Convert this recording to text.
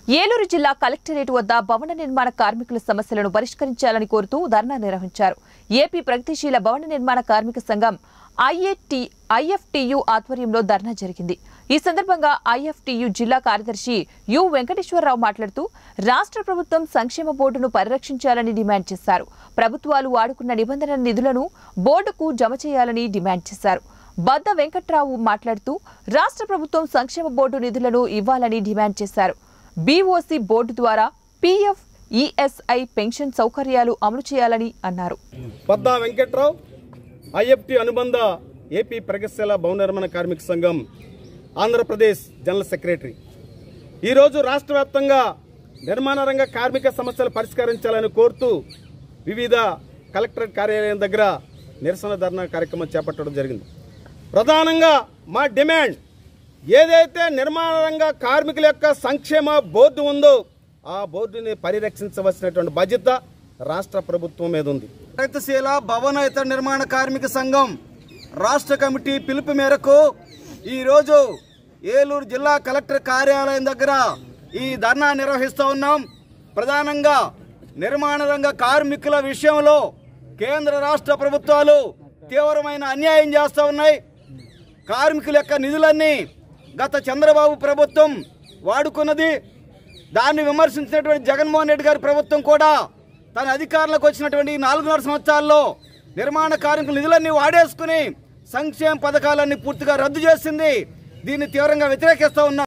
ఏలూరు జిల్లా కలెక్టరేట్ వద్ద భవన నిర్మాణ కార్మికుల సమస్యలను పరిష్కరించాలని కోరుతూ ధర్నా నిర్వహించారు ఏపీ ప్రగతిశీల భవన నిర్మాణ కార్మిక సంఘం ఐఏటి ఐఎఫ్టియు ఆధ్వర్యంలో ధర్నా జరిగింది ఈ సందర్భంగా ఐఎఫ్టియు జిల్లా కార్యదర్శి యు వెంకటేశ్వరరావు మాట్లాడుతూ రాష్ట్ర ప్రభుత్వం సంక్షేమ బోర్డును పరిరక్షించాలని డిమాండ్ చేశారు ప్రభుత్వాలు వాడుకున్న నిబంధనల నిధులను బోర్డుకు జమ చేయాలని డిమాండ్ చేశారు బద్ద వెంకట్రావు మాట్లాడుతూ రాష్ట్ర ప్రభుత్వం సంక్షేమ బోర్డు నిధులను ఇవ్వాలని డిమాండ్ చేశారు బీఓసీ బోర్డు ద్వారా పీఎఫ్ ఈఎస్ఐ పెన్షన్ సౌకర్యాలు అమలు చేయాలని అన్నారు పద్దా వెంకట్రావు ఐఎఫ్టి అనుబంధ ఏపీ ప్రగతిశీల భవన నిర్మాణ కార్మిక సంఘం ఆంధ్రప్రదేశ్ జనరల్ సెక్రటరీ ఈరోజు రాష్ట్ర వ్యాప్తంగా నిర్మాణ రంగ కార్మిక సమస్యలు పరిష్కరించాలని కోరుతూ వివిధ కలెక్టరేట్ కార్యాలయం దగ్గర నిరసన ధర్నా కార్యక్రమం చేపట్టడం జరిగింది ప్రధానంగా మా డిమాండ్ ఏదైతే నిర్మాణ రంగ కార్మికుల యొక్క సంక్షేమ బోర్డు ఉందో ఆ బోర్డుని పరిరక్షించవలసినటువంటి బాధ్యత రాష్ట్ర ప్రభుత్వం మీద ఉంది ప్రగతిశీల భవన ఇతర నిర్మాణ కార్మిక సంఘం రాష్ట్ర కమిటీ పిలుపు మేరకు ఈరోజు ఏలూరు జిల్లా కలెక్టర్ కార్యాలయం దగ్గర ఈ ధర్నా నిర్వహిస్తూ ఉన్నాం ప్రధానంగా నిర్మాణ రంగ కార్మికుల విషయంలో కేంద్ర రాష్ట్ర ప్రభుత్వాలు తీవ్రమైన అన్యాయం చేస్తూ ఉన్నాయి కార్మికుల యొక్క నిధులన్నీ గత చంద్రబాబు ప్రభుత్వం వాడుకున్నది దాన్ని విమర్శించినటువంటి జగన్మోహన్ రెడ్డి గారి ప్రభుత్వం కూడా తన అధికారంలోకి వచ్చినటువంటి ఈ నాలుగున్నర సంవత్సరాల్లో నిర్మాణ కార్మికుల నిధులన్నీ వాడేసుకుని సంక్షేమ పథకాలన్నీ పూర్తిగా రద్దు చేసింది దీన్ని తీవ్రంగా వ్యతిరేకిస్తూ ఉన్నాం